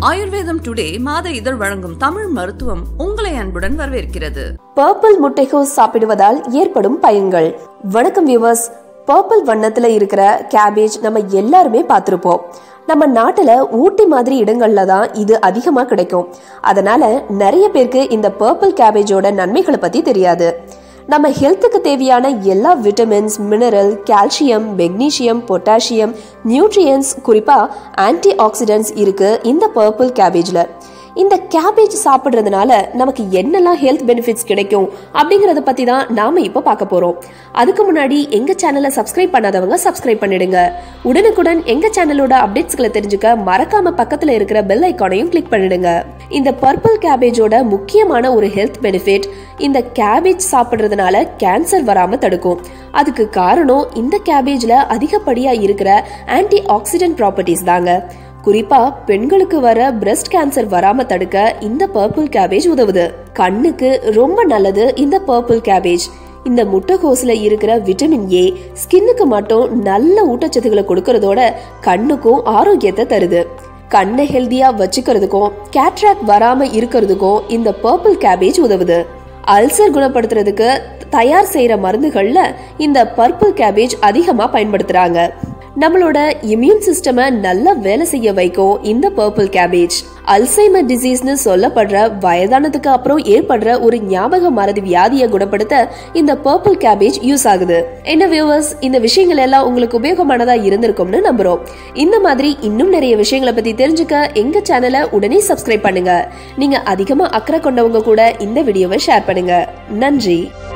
ஆயுர்வேதம் டுடே மாத இதழ் வழங்கும் தமிழ் மருத்துவம் உங்களை அன்புடன் வரவேற்கிறது பர்பிள் முட்டைகோஸ் சாப்பிடுவதால் ஏற்படும் பயன்கள் வணக்கம் வியூவர்ஸ் பர்பிள் வண்ணத்துல இருக்கிற கேபேஜ் நம்ம எல்லாருமே பார்த்திருப்போம் நம்ம நாட்டுல ஊட்டி மாதிரி இடங்கள்ல தான் இது அதிகமா கிடைக்கும் அதனால நிறைய பேருக்கு இந்த பர்பிள் கேபேஜோட நன்மைகளை பத்தி தெரியாது நம்ம ஹெல்த்துக்கு தேவையான எல்லா vitamins mineral calcium magnesium potassium nutrients குறிப்பா ஆன்டி ஆக்சிடென்ட்ஸ் இருக்கு இந்த பர்பிள் கேபேஜ்ல இந்த கேபேஜ் சாப்பிட்றதுனால நமக்கு என்னெல்லாம் ஹெல்த் பெனிஃபிட்ஸ் கிடைக்கும் அப்படிங்கறத பத்தி தான் நாம இப்ப பார்க்க போறோம் அதுக்கு முன்னாடி எங்க சேனலை சப்ஸ்கிரைப் பண்ணாதவங்க சப்ஸ்கிரைப் பண்ணிடுங்க உடனுக்குடன் எங்க சேனலோட அப்டேட்ஸ்களை தெரிஞ்சுக்க மறக்காம பக்கத்துல இருக்கிற பெல் ஐக்கானையும் கிளிக் பண்ணிடுங்க இந்த பர்பிள் கேபேஜோட முக்கியமான ஒரு ஹெல்த் பெனிஃபிட் இந்த கேபேஜ் சாப்பிடுறதுனால கேன்சர் வராம தடுக்கும் அதுக்கு காரணம் இந்த கேபேஜ்ல அதிகப்படியா இருக்கிற ஆன்டி ஆக்சிடென்ட் ப்ராப்பர்ட்டிஸ் தாங்க குறிப்பா பெண்களுக்கு வர பிரஸ்ட் கேன்சர் வராம தடுக்க இந்த பர்பிள் கேபேஜ் உதவுது கண்ணுக்கு ரொம்ப நல்லது இந்த பர்பிள் கேபேஜ் இந்த முட்டைகோஸ்ல இருக்கிற விட்டமின் ஏ ஸ்கின்னுக்கு மட்டும் நல்ல ஊட்டச்சத்துக்களை கொடுக்கறதோட கண்ணுக்கும் ஆரோக்கியத்தை தருது கண்ணை ஹெல்தியா வச்சுக்கிறதுக்கும் கேட்ராக் வராம இருக்கிறதுக்கும் இந்த பர்பிள் கேபேஜ் உதவுது அல்சர் குணப்படுத்துறதுக்கு தயார் செய்யற மருந்துகள்ல இந்த பர்பிள் கேபேஜ் அதிகமா பயன்படுத்துறாங்க நம்மளோட இம்யூன் சிஸ்டமை நல்லா வேலை செய்ய வைக்கும் இந்த பர்பிள் கேபேஜ் அல்சைமர் டிசீஸ்னு சொல்லப்படுற வயதானதுக்கு அப்புறம் ஏற்படுற ஒரு ஞாபக மறதி வியாதியை குணப்படுத்த இந்த பர்பிள் கேபேஜ் யூஸ் ஆகுது என்ன வியூவர்ஸ் இந்த விஷயங்கள் எல்லாம் உங்களுக்கு உபயோகமானதா இருந்திருக்கும்னு நம்புறோம் இந்த மாதிரி இன்னும் நிறைய விஷயங்களை பத்தி தெரிஞ்சுக்க எங்க சேனலை உடனே சப்ஸ்கிரைப் பண்ணுங்க நீங்க அதிகமா அக்கறை கொண்டவங்க கூட இந்த வீடியோவை ஷேர் பண்ணுங்க நன்றி